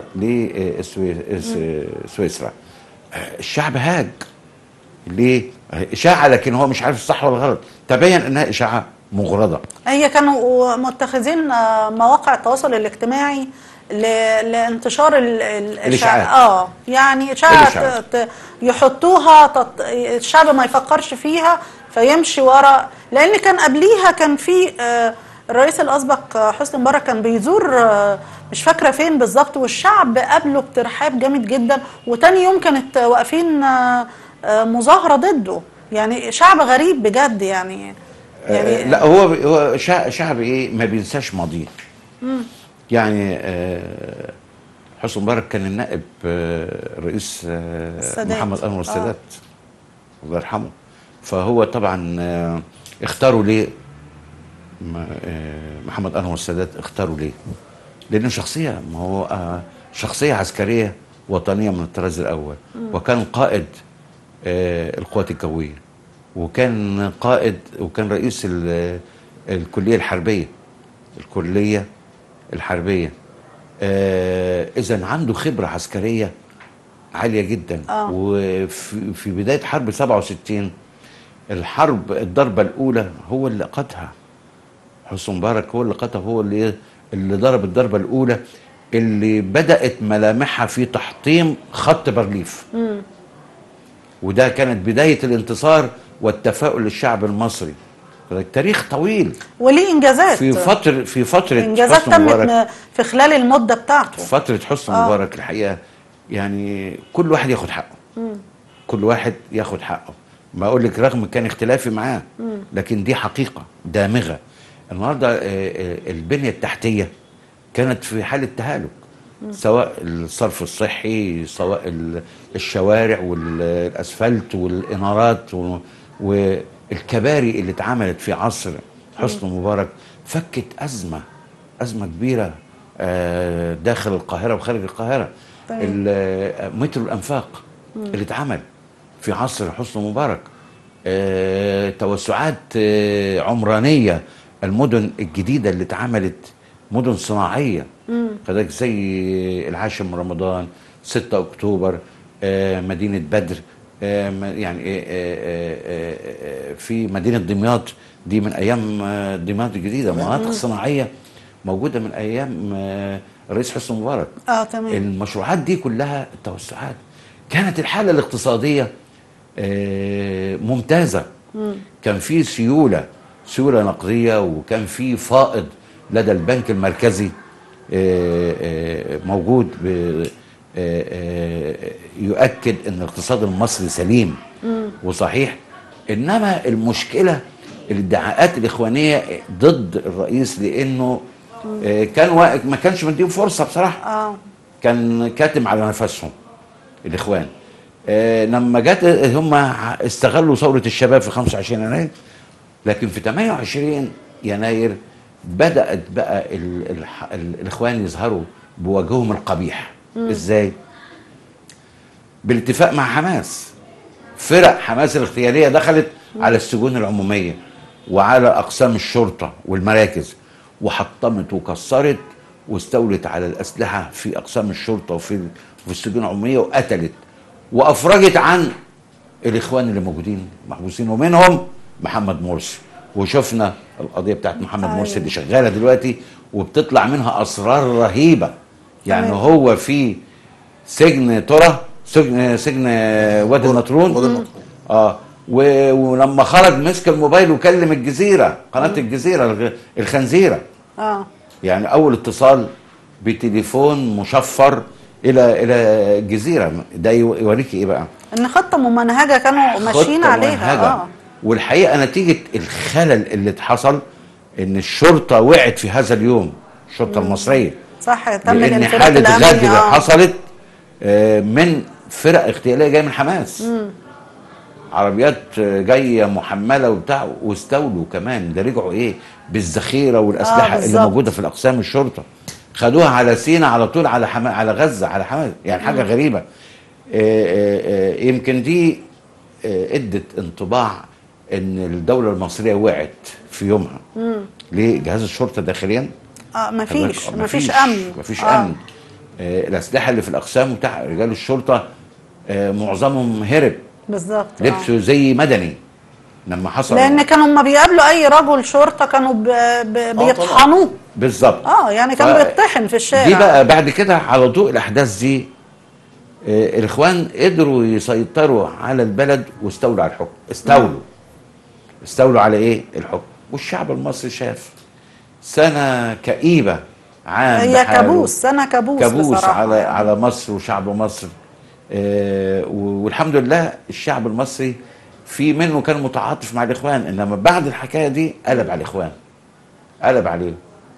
لسويسرا الشعب هاج ليه؟ اشاعه لكن هو مش عارف الصح ولا الغلط تبين انها اشاعه مغرضه هي كانوا متخذين آه، مواقع التواصل الاجتماعي ل- لانتشار ال- ال- الإشاعات. اه يعني اشاعه الإشاعات. ت- ت- يحطوها تط... الشعب ما يفكرش فيها فيمشي ورا لان كان قبليها كان في آه، الرئيس الاسبق آه، حسني مبارك كان بيزور آه، مش فاكره فين بالظبط والشعب قابله بترحاب جامد جدا وتاني يوم كانت آه، واقفين آه، آه، مظاهره ضده يعني شعب غريب بجد يعني يعني يعني لا هو هو شع- شعب ايه ما بينساش ماضيه يعني آه، حسني مبارك كان النائب آه، الرئيس آه، السادات. محمد انور آه. السادات الله يرحمه فهو طبعا آه، اختاروا ليه م- آه، محمد انور السادات اختاروا ليه؟ لانه شخصيه ما هو آه، شخصيه عسكريه وطنيه من الطراز الاول وكان قائد آه، القوات الجويه وكان قائد وكان رئيس ال- الكليه الحربيه الكليه الحربيه اذا عنده خبره عسكريه عاليه جدا آه. وفي في بدايه حرب 67 الحرب الضربه الاولى هو اللي قادها حسني مبارك هو اللي قادها هو اللي اللي ضرب الضربه الاولى اللي بدات ملامحها في تحطيم خط بارليف وده كانت بدايه الانتصار والتفاؤل للشعب المصري التاريخ طويل وليه انجازات في فتره في فتره انجازات حسني تمت مبارك م- في خلال المده بتاعته فترة حسني آه. مبارك الحقيقة يعني كل واحد ياخد حقه كل واحد ياخد حقه ما اقول لك رغم كان اختلافي معاه لكن دي حقيقة دامغة النهارده آه، آه، البنية التحتية كانت في حالة تهالك سواء الصرف الصحي سواء ال- الشوارع والاسفلت والانارات و- والكباري اللي اتعملت في عصر حسني مبارك فكت ازمه ازمه كبيره آه، داخل القاهره وخارج القاهره طيب. ال- آه، مترو الانفاق اللي اتعمل في عصر حسني مبارك آه، توسعات آه، عمرانيه المدن الجديده اللي اتعملت مدن صناعيه كذلك زي العاشر من رمضان 6 اكتوبر آه، مدينه بدر آه، م- يعني آه، آه، آه، آه، في مدينه دمياط دي من ايام آه، دمياط الجديده مناطق صناعيه موجوده من ايام آه، الرئيس حسني مبارك اه تمام المشروعات دي كلها التوسعات كانت الحالة الاقتصادية آه، ممتازة كان في سيولة سيولة نقدية وكان في فائض لدى البنك المركزي آه، آه، موجود ب- آه، آه، يؤكد ان الاقتصاد المصري سليم وصحيح انما المشكله الادعاءات الاخوانيه ضد الرئيس لانه آه، كان واقف ما كانش مديهم فرصه بصراحه اه كان كاتم على نفسهم الاخوان آه لما جت هم استغلوا ثوره الشباب في 25 يناير لكن في 28 يناير بدات بقى ال ال ال الاخوان يظهروا بوجههم القبيح ازاي بالاتفاق مع حماس فرق حماس الاغتياليه دخلت على السجون العموميه وعلى اقسام الشرطه والمراكز وحطمت وكسرت واستولت على الاسلحه في اقسام الشرطه وفي في السجون العموميه وقتلت وافرجت عن الاخوان اللي موجودين محبوسين ومنهم محمد مرسي وشفنا القضيه بتاعت محمد أيوة. مرسي اللي شغاله دلوقتي وبتطلع منها اسرار رهيبه يعني تمام. هو في سجن ترى سجن سجن وادي النطرون وادي النطرون. اه و- ولما خرج مسك الموبايل وكلم الجزيره قناه الجزيره الغ- الخنزيره اه يعني اول اتصال بتليفون مشفر الى الى الجزيره ده يو- يوريكي ايه بقى ان خطه ممنهجه كانوا ماشيين خطة عليها منهجة. اه والحقيقه نتيجه الخلل اللي حصل ان الشرطه وقعت في هذا اليوم الشرطه المصريه صح تم لان الانفلات حاله الامني غدر آه. حصلت آه، من فرق اغتياليه جايه من حماس عربيات آه، جايه محمله وبتاع واستولوا كمان ده رجعوا ايه بالذخيره والاسلحه اللي بالظبط. موجوده في الاقسام الشرطه خدوها على سينا على طول على حما على غزه على حماس يعني حاجه غريبه آه، آه، آه، يمكن دي آه، ادت انطباع ان الدوله المصريه وقعت في يومها ليه جهاز الشرطه داخليا اه مفيش خلي بالك، مفيش امن مفيش آه. امن آه الاسلحه اللي في الاقسام بتاع رجال الشرطه آه معظمهم هرب بالظبط آه. لبسوا زي مدني لما حصل لان كانوا لما بيقابلوا اي رجل شرطه كانوا ب... ب... طبعاً. بالظبط بالظبط اه يعني كان ف- بيطحن في الشارع دي بقى بعد كده على ضوء الاحداث دي آه الاخوان قدروا يسيطروا على البلد واستولوا على الحكم استولوا استولوا على ايه الحكم والشعب المصري شاف سنه كئيبه عام هي بحاله. كابوس سنه كابوس كابوس بصراحة على يعني. على مصر وشعب مصر آه، و- والحمد لله الشعب المصري في منه كان متعاطف مع الاخوان انما بعد الحكايه دي قلب على الاخوان قلب عليهم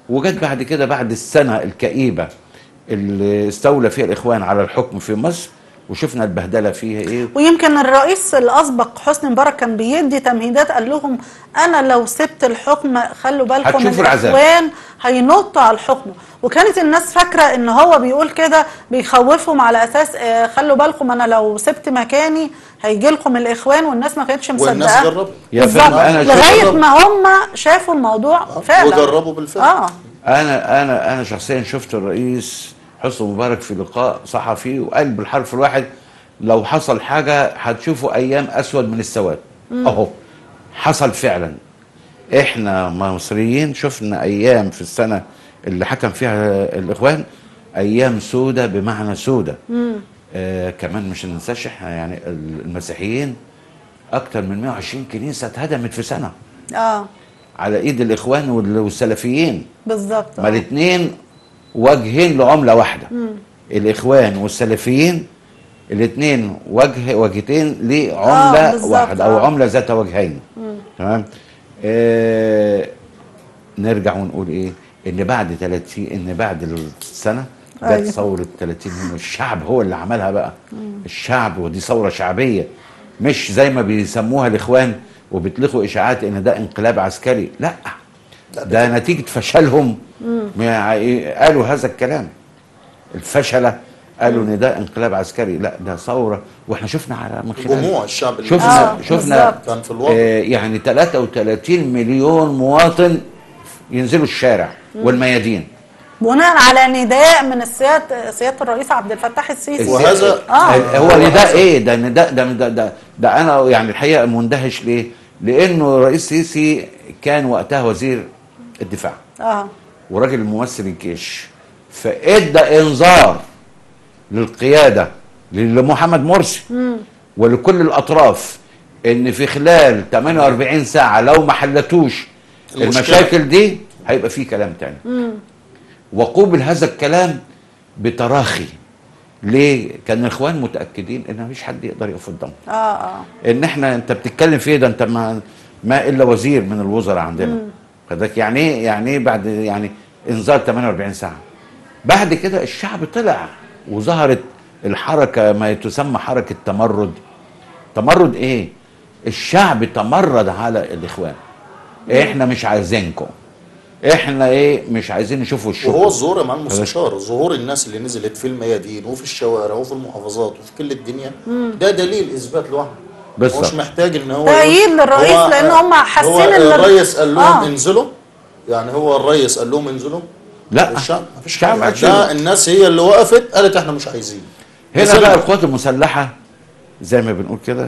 وجت بعد كده بعد السنه الكئيبه اللي استولى فيها الاخوان على الحكم في مصر وشفنا البهدله فيها ايه ويمكن الرئيس الاسبق حسني مبارك كان بيدي تمهيدات قال لهم انا لو سبت الحكم خلوا بالكم هتشوفوا العذاب. الاخوان هينطوا على الحكم وكانت الناس فاكره ان هو بيقول كده بيخوفهم على اساس آه، خلوا بالكم انا لو سبت مكاني هيجي لكم الاخوان والناس ما كانتش مصدقه والناس جربت. يا بالظبط. فندم، أنا لغايه شفت- ما هم شافوا الموضوع فعلا وجربوا بالفعل. اه انا انا انا شخصيا شفت الرئيس حسني مبارك في لقاء صحفي وقال بالحرف الواحد لو حصل حاجه هتشوفوا ايام اسود من السواد اهو حصل فعلا احنا مصريين شفنا ايام في السنه اللي حكم فيها الاخوان ايام سودة بمعنى سودة آه كمان مش ننساش احنا يعني المسيحيين اكتر من 120 كنيسه اتهدمت في سنه اه على ايد الاخوان وال- والسلفيين بالظبط ما آه. الاثنين وجهين لعمله واحده الاخوان والسلفيين الاثنين وجه وجهتين لعمله آه، بالظبط، واحده او آه. عمله ذات وجهين تمام آه نرجع ونقول ايه ان بعد 30 ان بعد السنه جت أيوة. ثوره 30 يونيو الشعب هو اللي عملها بقى الشعب ودي ثوره شعبيه مش زي ما بيسموها الاخوان وبيطلقوا اشاعات ان ده انقلاب عسكري لا ده نتيجه فشلهم ما- قالوا هذا الكلام الفشله قالوا ان ده انقلاب عسكري لا ده ثوره واحنا شفنا على من خلال جموع الشعب اللي شفنا آه، شفنا بالظبط. كان في الوضع. آه يعني 33 مليون مواطن ينزلوا الشارع والميادين بناء على نداء من السياده سياده الرئيس عبد الفتاح السيسي وهذا اه هو نداء ايه ده نداء ده ده, ده ده انا يعني الحقيقه مندهش ليه؟ لانه الرئيس سيسي كان وقتها وزير الدفاع اه وراجل ممثل الجيش فادى انذار للقياده لمحمد مرسي ولكل الاطراف ان في خلال 48 ساعه لو ما حلتوش المشكلة. المشاكل دي هيبقى في كلام تاني وقوبل هذا الكلام بتراخي ليه كان الاخوان متاكدين ان مفيش حد يقدر يقف قدامهم اه اه ان احنا انت بتتكلم في ايه ده انت ما ما الا وزير من الوزراء عندنا فدك يعني ايه يعني ايه بعد يعني انذار 48 ساعه بعد كده الشعب طلع وظهرت الحركه ما تسمى حركه تمرد تمرد ايه الشعب تمرد على الاخوان احنا مش عايزينكم احنا ايه مش عايزين نشوف وشكم وهو الظهور يا معالي المستشار ظهور الناس اللي نزلت في الميادين وفي الشوارع وفي المحافظات وفي كل الدنيا ده دليل اثبات لوحده بالظبط. مش محتاج ان هو تأييد يقول- للرئيس هو- لأن هم حاسين هو إن ال- الرئيس قال لهم آه. انزلوا يعني هو الرئيس قال لهم انزلوا لا الشعب مفيش الشعب حاجه ما ده الناس هي اللي وقفت قالت احنا مش عايزين هنا نزلوا. بقى القوات المسلحه زي ما بنقول كده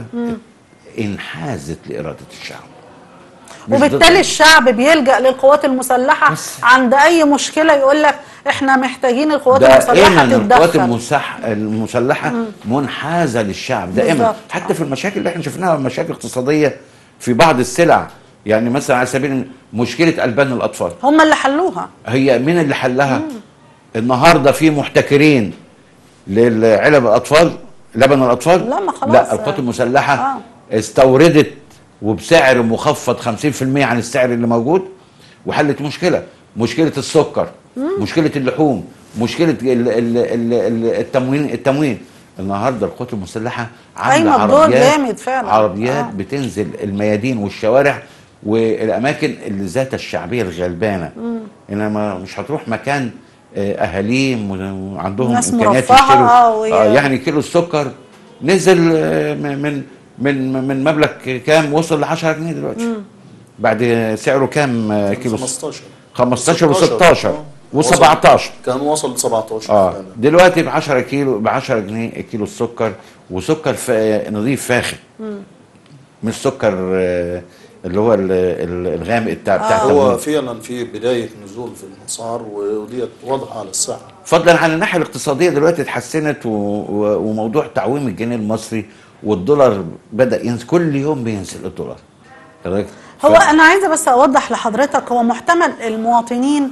انحازت لاراده الشعب مش ضد- وبالتالي الشعب بيلجأ للقوات المسلحة بس. عند أي مشكلة يقول لك احنا محتاجين القوات دائما المسلحة القوات تتدخل المسح المسلحه منحازه للشعب دائما بالظبط. حتى في المشاكل اللي احنا شفناها مشاكل اقتصاديه في بعض السلع يعني مثلا على سبيل الم- مشكله البان الاطفال هم اللي حلوها هي مين اللي حلها النهارده في محتكرين للعلب الاطفال لبن الاطفال لا، ما خلاص. لا القوات المسلحه آه. استوردت وبسعر مخفض 50% عن السعر اللي موجود وحلت مشكله مشكله السكر مشكله اللحوم مشكله ال- ال- ال- ال- التموين التموين النهارده القوات المسلحه عامله قايمة بدور عربيات جامد فعلا. عربيات آه. بتنزل الميادين والشوارع والاماكن اللي ذات الشعبيه الغلبانه انما مش هتروح مكان آه، اهاليه م- عندهم ناس امكانيات مرفهة، يشتروا آه، وهي- آه، يعني كيلو السكر نزل آه، من من من من مبلغ كام وصل ل 10 جنيه دلوقتي بعد سعره كام آه، كيلو 15 15 16 و16 آه. و17 كان وصل ل 17 اه فعلا. دلوقتي ب 10 كيلو ب 10 جنيه كيلو السكر وسكر فا- نظيف فاخر مش سكر آه، اللي هو ال- ال- الغامق بتاع بتاع هو التموين. فعلا في بدايه نزول في الاسعار وديت واضحه على الساحه فضلا عن الناحيه الاقتصاديه دلوقتي اتحسنت و... و... وموضوع تعويم الجنيه المصري والدولار بدا ينزل كل يوم بينزل الدولار حضرتك هو ف- انا عايزه بس اوضح لحضرتك هو محتمل المواطنين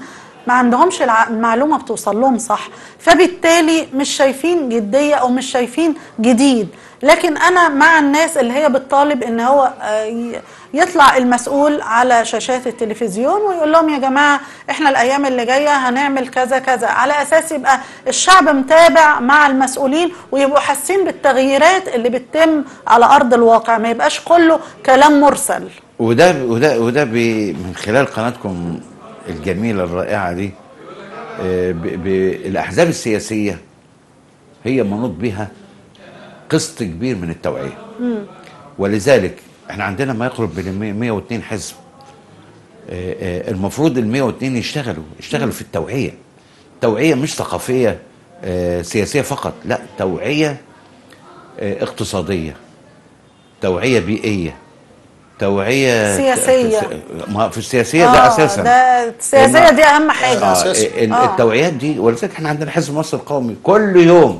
ما عندهمش الع- المعلومه بتوصل لهم صح فبالتالي مش شايفين جديه او مش شايفين جديد لكن انا مع الناس اللي هي بتطالب ان هو آه، ي- يطلع المسؤول على شاشات التلفزيون ويقول لهم يا جماعه احنا الايام اللي جايه هنعمل كذا كذا على اساس يبقى الشعب متابع مع المسؤولين ويبقوا حاسين بالتغييرات اللي بتتم على ارض الواقع ما يبقاش كله كلام مرسل وده وده وده بي من خلال قناتكم الجميله الرائعه دي آه، ب- ب- الاحزاب السياسيه هي منوط بها قسط كبير من التوعيه ولذلك احنا عندنا ما يقرب من 102 حزب آه، آه، المفروض ال 102 يشتغلوا يشتغلوا في التوعيه توعيه مش ثقافيه آه، سياسيه فقط لا توعيه آه، اقتصاديه توعيه بيئيه توعيه سياسية. ما في السياسيه ده اساسا ده السياسيه إن- دي اهم حاجه آه أساسي. ال- آه. التوعيات دي ولذلك احنا عندنا حزب مصر القومي كل يوم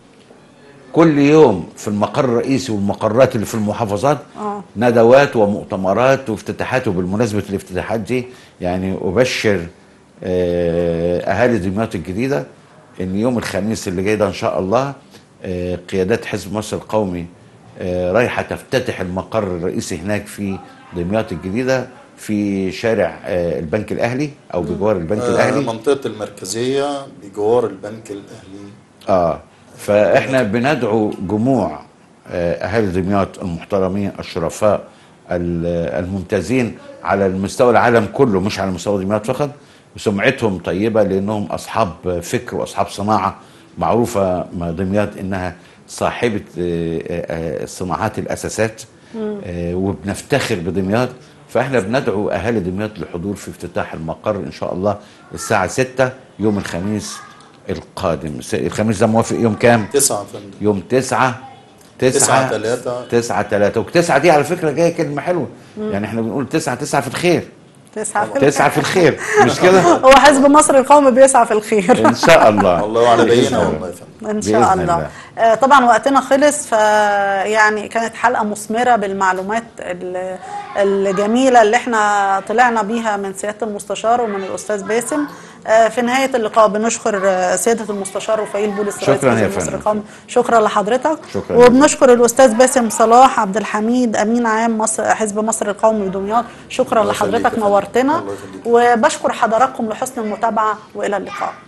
كل يوم في المقر الرئيسي والمقرات اللي في المحافظات آه. ندوات ومؤتمرات وافتتاحات وبالمناسبه الافتتاحات دي يعني ابشر آه، اهالي دمياط الجديده ان يوم الخميس اللي جاي ده ان شاء الله آه، قيادات حزب مصر القومي آه، رايحه تفتتح المقر الرئيسي هناك في دمياط الجديده في شارع آه، البنك الاهلي او بجوار البنك آه، الاهلي منطقة المركزية بجوار البنك الأهلي اه فاحنا بندعو جموع آه، اهالي دمياط المحترمين الشرفاء ال- الممتازين على المستوى العالم كله مش على مستوى دمياط فقط وسمعتهم طيبه لانهم اصحاب فكر واصحاب صناعه معروفه مع دمياط انها صاحبه آه، آه، صناعات الاساسات آه، وبنفتخر بدمياط فاحنا بندعو اهالي دمياط للحضور في افتتاح المقر ان شاء الله الساعه 6 يوم الخميس القادم س- الخميس ده موافق يوم كام؟ تسعة فندم يوم تسعة تسعة تلاتة. تسعة تلاتة وتسعة دي على فكرة جاية كلمة حلوة يعني احنا بنقول تسعة تسعة في الخير تسعة في تسعة في الخير مش كده؟ هو حزب مصر القومي بيسعى في الخير إن شاء الله والله على بإذن بينا الله. والله يا فندم ان بإذن شاء الله, الله. آه طبعا وقتنا خلص ف يعني كانت حلقه مثمره بالمعلومات ال- الجميله اللي احنا طلعنا بيها من سياده المستشار ومن الاستاذ باسم آه في نهايه اللقاء بنشكر آه، سياده المستشار رفائيل بولس رئيس شكراً يا حزب مصر فندم. القومي شكرا لحضرتك شكراً. وبنشكر الاستاذ باسم صلاح عبد الحميد امين عام مصر حزب مصر القومي بدمياط شكرا الله يخليك يا لحضرتك فندم. نورتنا الله يخليك. وبشكر حضراتكم لحسن المتابعه والى اللقاء